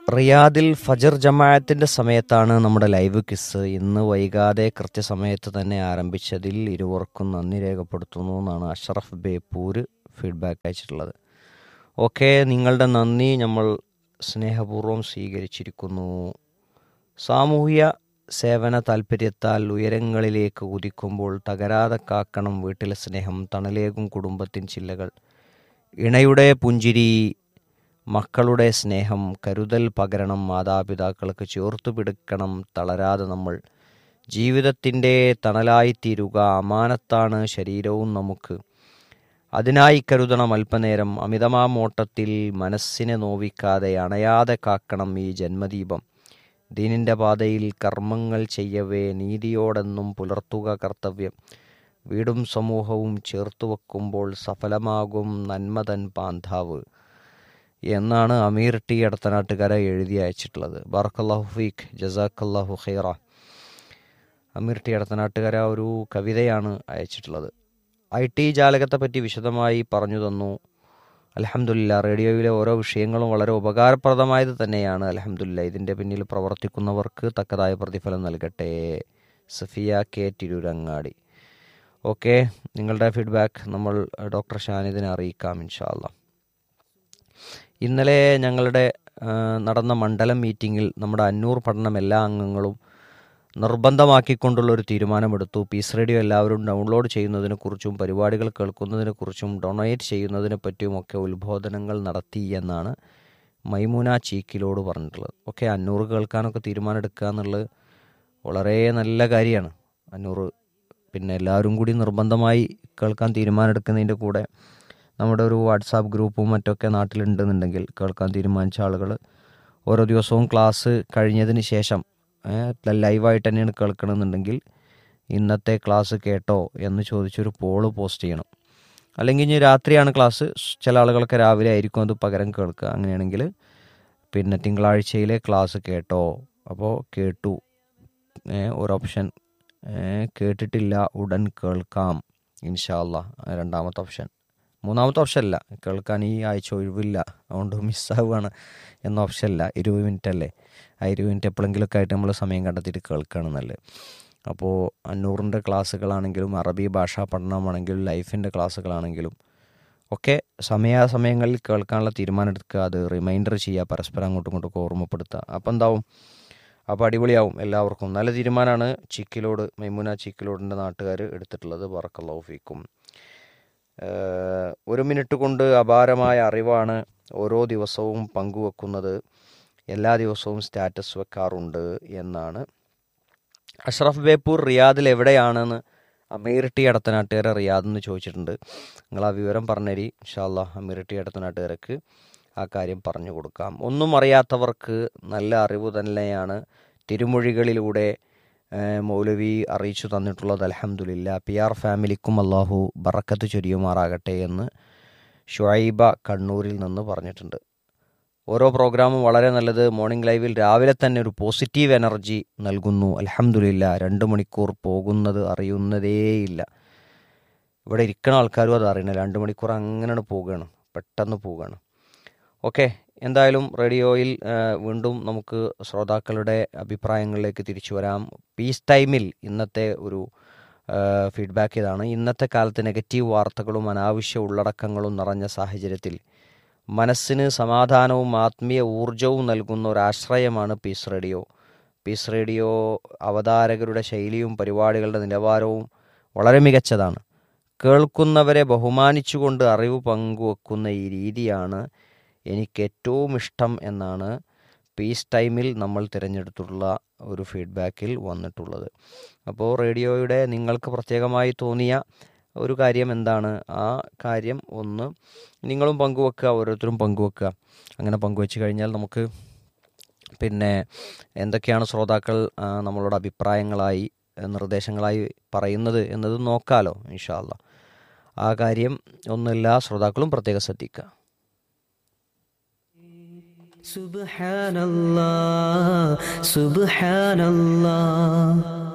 റിയാദിൽ ഫജർ ജമാഅത്തിന്റെ സമയത്താണ് നമ്മുടെ ലൈവ് കിസ് ഇന്ന് വൈകാതെ കൃത്യസമയത്ത് തന്നെ ആരംഭിച്ചതിൽ ഇരുവർക്കും നന്ദി രേഖപ്പെടുത്തുന്നു എന്നാണ് അഷറഫ് ബേപ്പൂര് ഫീഡ്ബാക്ക് അയച്ചിട്ടുള്ളത് ഓക്കെ നിങ്ങളുടെ നന്ദി നമ്മൾ സ്നേഹപൂർവ്വം സ്വീകരിച്ചിരിക്കുന്നു സാമൂഹ്യ സേവന താൽപ്പര്യത്താൽ ഉയരങ്ങളിലേക്ക് കുതിക്കുമ്പോൾ തകരാതെ കാക്കണം വീട്ടിലെ സ്നേഹം തണലേകും കുടുംബത്തിൻ ചില്ലകൾ ഇണയുടെ പുഞ്ചിരി മക്കളുടെ സ്നേഹം കരുതൽ പകരണം മാതാപിതാക്കൾക്ക് ചേർത്തു പിടിക്കണം തളരാതെ നമ്മൾ ജീവിതത്തിൻ്റെ തണലായിത്തീരുക അമാനത്താണ് ശരീരവും നമുക്ക് അതിനായി കരുതണം അല്പനേരം അമിതമാമോട്ടത്തിൽ മനസ്സിനെ നോവിക്കാതെ അണയാതെ കാക്കണം ഈ ജന്മദീപം ദീനിൻ്റെ പാതയിൽ കർമ്മങ്ങൾ ചെയ്യവേ നീതിയോടെന്നും പുലർത്തുക കർത്തവ്യം വീടും സമൂഹവും ചേർത്തു വെക്കുമ്പോൾ സഫലമാകും നന്മതൻ പാന്താവ് എന്നാണ് അമീർ ടി എടത്തനാട്ടുകാര എഴുതി അയച്ചിട്ടുള്ളത് ബാർക്കല്ലാഹു ഫീഖ് ജസാഖല്ലാഹു ഖൈറ അമീർ ടി എടത്തനാട്ടുകാര ഒരു കവിതയാണ് അയച്ചിട്ടുള്ളത് ഐ ടി ജാലകത്തെ പറ്റി വിശദമായി പറഞ്ഞു തന്നു അലഹമുല്ല റേഡിയോയിലെ ഓരോ വിഷയങ്ങളും വളരെ ഉപകാരപ്രദമായത് തന്നെയാണ് അലഹമുല്ല ഇതിൻ്റെ പിന്നിൽ പ്രവർത്തിക്കുന്നവർക്ക് തക്കതായ പ്രതിഫലം നൽകട്ടെ സഫിയ കെ തിരൂരങ്ങാടി ഓക്കെ നിങ്ങളുടെ ഫീഡ്ബാക്ക് നമ്മൾ ഡോക്ടർ ഷാനിദിനെ അറിയിക്കാം ഇൻഷാല്ല ഇന്നലെ ഞങ്ങളുടെ നടന്ന മണ്ഡലം മീറ്റിങ്ങിൽ നമ്മുടെ അന്നൂർ പഠനം എല്ലാ അംഗങ്ങളും നിർബന്ധമാക്കിക്കൊണ്ടുള്ള ഒരു തീരുമാനമെടുത്തു പീസ് റേഡിയോ എല്ലാവരും ഡൗൺലോഡ് ചെയ്യുന്നതിനെക്കുറിച്ചും പരിപാടികൾ കേൾക്കുന്നതിനെക്കുറിച്ചും ഡൊണേറ്റ് ചെയ്യുന്നതിനെ പറ്റിയുമൊക്കെ ഉത്ബോധനങ്ങൾ നടത്തി എന്നാണ് മൈമൂന ചീക്കിലോട് പറഞ്ഞിട്ടുള്ളത് ഓക്കെ അന്നൂറ് കേൾക്കാനൊക്കെ തീരുമാനമെടുക്കുക എന്നുള്ളത് വളരെ നല്ല കാര്യമാണ് അന്നൂറ് പിന്നെ എല്ലാവരും കൂടി നിർബന്ധമായി കേൾക്കാൻ തീരുമാനമെടുക്കുന്നതിൻ്റെ കൂടെ നമ്മുടെ ഒരു വാട്സാപ്പ് ഗ്രൂപ്പും മറ്റൊക്കെ നാട്ടിലുണ്ടെന്നുണ്ടെങ്കിൽ കേൾക്കാൻ തീരുമാനിച്ച ആളുകൾ ഓരോ ദിവസവും ക്ലാസ് കഴിഞ്ഞതിന് ശേഷം ലൈവായിട്ട് തന്നെയാണ് കേൾക്കണമെന്നുണ്ടെങ്കിൽ ഇന്നത്തെ ക്ലാസ് കേട്ടോ എന്ന് ചോദിച്ചൊരു പോള് പോസ്റ്റ് ചെയ്യണം അല്ലെങ്കിൽ ഇനി രാത്രിയാണ് ക്ലാസ് ചില ആളുകളൊക്കെ രാവിലെ ആയിരിക്കും അത് പകരം കേൾക്കുക അങ്ങനെയാണെങ്കിൽ പിന്നെ തിങ്കളാഴ്ചയിലെ ക്ലാസ് കേട്ടോ അപ്പോൾ കേട്ടു ഒരു ഓപ്ഷൻ കേട്ടിട്ടില്ല ഉടൻ കേൾക്കാം ഇൻഷാല്ല രണ്ടാമത്തെ ഓപ്ഷൻ മൂന്നാമത്തെ ഓപ്ഷൻ അല്ല കേൾക്കാൻ ഈ ആഴ്ച ഒഴിവില്ല അതുകൊണ്ട് മിസ്സാവുകയാണ് എന്ന ഓപ്ഷൻ അല്ല ഇരുപത് മിനിറ്റ് അല്ലേ ആ ഇരുപത് മിനിറ്റ് എപ്പോഴെങ്കിലുമൊക്കെ ആയിട്ട് നമ്മൾ സമയം കണ്ടെത്തിയിട്ട് കേൾക്കുകയാണ് നല്ലത് അപ്പോൾ അന്നൂറിൻ്റെ ക്ലാസ്സുകളാണെങ്കിലും അറബി ഭാഷാ പഠനമാണെങ്കിലും ലൈഫിൻ്റെ ക്ലാസ്സുകളാണെങ്കിലും ഒക്കെ സമയാസമയങ്ങളിൽ കേൾക്കാനുള്ള തീരുമാനം എടുക്കുക അത് റിമൈൻഡർ ചെയ്യുക പരസ്പരം അങ്ങോട്ടും ഇങ്ങോട്ടും ഓർമ്മപ്പെടുത്തുക അപ്പോൾ എന്താവും അപ്പോൾ അടിപൊളിയാവും എല്ലാവർക്കും നല്ല തീരുമാനമാണ് ചിക്കിലോട് മൈമുന ചിക്കിലോടിൻ്റെ നാട്ടുകാർ എടുത്തിട്ടുള്ളത് വറക്കല്ലൗഫിക്കും ഒരു മിനിറ്റ് കൊണ്ട് അപാരമായ അറിവാണ് ഓരോ ദിവസവും പങ്കുവെക്കുന്നത് എല്ലാ ദിവസവും സ്റ്റാറ്റസ് വെക്കാറുണ്ട് എന്നാണ് അഷ്റഫ് ബേപ്പൂർ റിയാദിൽ എവിടെയാണെന്ന് അമീർ ടി അടത്തനാട്ടുകാരെ റിയാദ് എന്ന് ചോദിച്ചിട്ടുണ്ട് നിങ്ങൾ ആ വിവരം പറഞ്ഞരി ഇൻഷാല്ല അമീർ ടി അടത്തനാട്ടുകാർക്ക് ആ കാര്യം പറഞ്ഞു കൊടുക്കാം ഒന്നും അറിയാത്തവർക്ക് നല്ല അറിവ് തന്നെയാണ് തിരുമൊഴികളിലൂടെ മൗലവി അറിയിച്ചു തന്നിട്ടുള്ളത് അലഹമുല്ല പി ആർ ഫാമിലിക്കും അള്ളാഹു ബറക്കത്ത് ചൊരിയുമാറാകട്ടെ എന്ന് ഷുഐബ കണ്ണൂരിൽ നിന്ന് പറഞ്ഞിട്ടുണ്ട് ഓരോ പ്രോഗ്രാമും വളരെ നല്ലത് മോർണിംഗ് ലൈവിൽ രാവിലെ തന്നെ ഒരു പോസിറ്റീവ് എനർജി നൽകുന്നു അലഹമുല്ല രണ്ട് മണിക്കൂർ പോകുന്നത് അറിയുന്നതേയില്ല ഇവിടെ ഇരിക്കുന്ന ആൾക്കാരും അത് അറിയണം രണ്ട് മണിക്കൂർ അങ്ങനെ പോവുകയാണ് പെട്ടെന്ന് പോവുകയാണ് ഓക്കെ എന്തായാലും റേഡിയോയിൽ വീണ്ടും നമുക്ക് ശ്രോതാക്കളുടെ അഭിപ്രായങ്ങളിലേക്ക് തിരിച്ചു വരാം പീസ് ടൈമിൽ ഇന്നത്തെ ഒരു ഫീഡ്ബാക്ക് ഇതാണ് ഇന്നത്തെ കാലത്ത് നെഗറ്റീവ് വാർത്തകളും അനാവശ്യ ഉള്ളടക്കങ്ങളും നിറഞ്ഞ സാഹചര്യത്തിൽ മനസ്സിന് സമാധാനവും ആത്മീയ ഊർജവും നൽകുന്ന ഒരു ആശ്രയമാണ് പീസ് റേഡിയോ പീസ് റേഡിയോ അവതാരകരുടെ ശൈലിയും പരിപാടികളുടെ നിലവാരവും വളരെ മികച്ചതാണ് കേൾക്കുന്നവരെ ബഹുമാനിച്ചുകൊണ്ട് അറിവ് പങ്കുവെക്കുന്ന ഈ രീതിയാണ് എനിക്ക് ഏറ്റവും ഇഷ്ടം എന്നാണ് പീസ് ടൈമിൽ നമ്മൾ തിരഞ്ഞെടുത്തിട്ടുള്ള ഒരു ഫീഡ്ബാക്കിൽ വന്നിട്ടുള്ളത് അപ്പോൾ റേഡിയോയുടെ നിങ്ങൾക്ക് പ്രത്യേകമായി തോന്നിയ ഒരു കാര്യം എന്താണ് ആ കാര്യം ഒന്ന് നിങ്ങളും പങ്കുവെക്കുക ഓരോരുത്തരും പങ്കുവെക്കുക അങ്ങനെ പങ്കുവെച്ച് കഴിഞ്ഞാൽ നമുക്ക് പിന്നെ എന്തൊക്കെയാണ് ശ്രോതാക്കൾ നമ്മളോട് അഭിപ്രായങ്ങളായി നിർദ്ദേശങ്ങളായി പറയുന്നത് എന്നത് നോക്കാലോ ഇൻഷാല്ല ആ കാര്യം ഒന്നെല്ലാ ശ്രോതാക്കളും പ്രത്യേകം ശ്രദ്ധിക്കുക സുബ്ഹാനല്ലാ സുബ്ഹാനല്ലാ